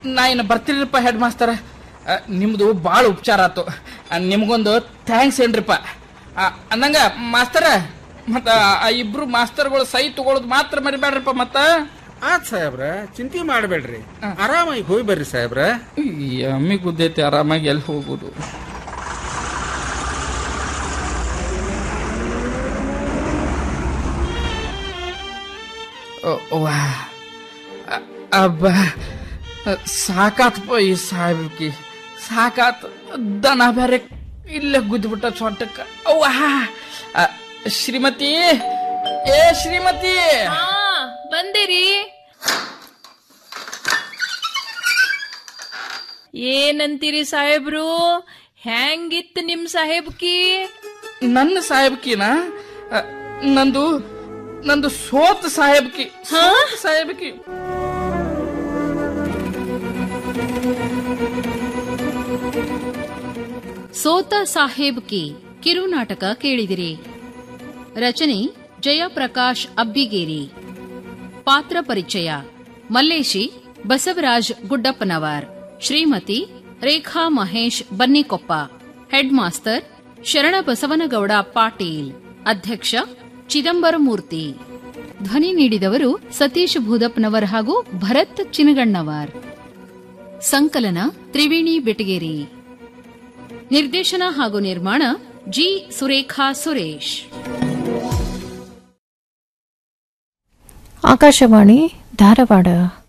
ನಾ ಇನ್ನು ಬರ್ತೀನಿರಪ್ಪ ಹೆಡ್ ಮಾಸ್ತರ ಆ, ನಿಮ್ದು ಭಾಳ ಉಪಚಾರ ಆತು ಆ, ನಿಮ್ಗೊಂದು ಥ್ಯಾಂಕ್ಸ್ ಏನ್ರಿಪ್ಪ ಆ, ಅಂದಂಗ ಮಾಸ್ತರ ಮತ್ತ ಆ ಇಬ್ರು ಮಾಸ್ತರ್ಗಳು ಸೈ ತಗೊಳೋದು ಮಾತ್ರ ಮರಿಬೇಡ್ರಪ್ಪ ಮತ್ತ ಆತ್ ಸಾಹೇಬ್ರ ಚಿಂತೆ ಮಾಡಬೇಡ್ರಿ ಆರಾಮಾಗಿ ಹೋಗಿ ಬರ್ರಿ ಸಾಹೇಬ್ರ ಈ ಅಮ್ಮಿ ಗುದ್ದೈತಿ ಆರಾಮಾಗಿ ಎಲ್ಲಿ ಹೋಗುದು ಓ, ವಾ ಅ- ಅಬ್ಬ ಸಾಕಾತಪ್ಪ ಈ ಸಾಹೇಬ್ಕಿ ಸಾಕಾತ್ ದನ ಬೇರೆ ಇಲ್ಲೇ ಗುದ್ಬಿಟ್ಟ ಸೊಂಟಕ್ಕ ಅವ್ವ ಅ, ಶ್ರೀಮತಿ ಏ ಶ್ರೀಮತಿ ಹಾ ಬಂದಿರಿ ಏನಂತೀರಿ ಸಾಹೇಬ್ರು ಹೆಂಗಿತ್ತು ನಿಮ್ ಸಾಹೇಬ್ಕಿ ನನ್ನ ಸಾಹೇಬ್ಕಿನ ಅ, ನಂದು ನಂದು ಸೋತ್ ಸಾಹೇಬ್ಕಿ ಸೋತ್ ಸಾಹೇಬ್ಕಿ ಸೋತ ಸಾಹೇಬ್ ಕಿ ಕಿರುನಾಟಕ ಕೇಳಿದಿರಿ ರಚನೆ ಜಯಪ್ರಕಾಶ್ ಅಬ್ಬಿಗೇರಿ ಪಾತ್ರ ಪರಿಚಯ ಮಲ್ಲೇಶಿ ಬಸವರಾಜ್ ಗುಡ್ಡಪ್ಪನವರ್ ಶ್ರೀಮತಿ ರೇಖಾ ಮಹೇಶ್ ಬನ್ನಿಕೊಪ್ಪ ಹೆಡ್ ಮಾಸ್ಟರ್ ಶರಣ ಬಸವನಗೌಡ ಪಾಟೀಲ್ ಅಧ್ಯಕ್ಷ ಚಿದಂಬರಮೂರ್ತಿ ಧ್ವನಿ ನೀಡಿದವರು ಸತೀಶ್ ಭೂದಪ್ಪನವರ್ ಹಾಗೂ ಭರತ್ ಚಿನಗಣ್ಣವರ್ ಸಂಕಲನ ತ್ರಿವೇಣಿ ಬೆಟಗೇರಿ ನಿರ್ದೇಶನ ಹಾಗೂ ನಿರ್ಮಾಣ ಜಿ ಸುರೇಖಾ ಸುರೇಶ್ ಆಕಾಶವಾಣಿ ಧಾರವಾಡ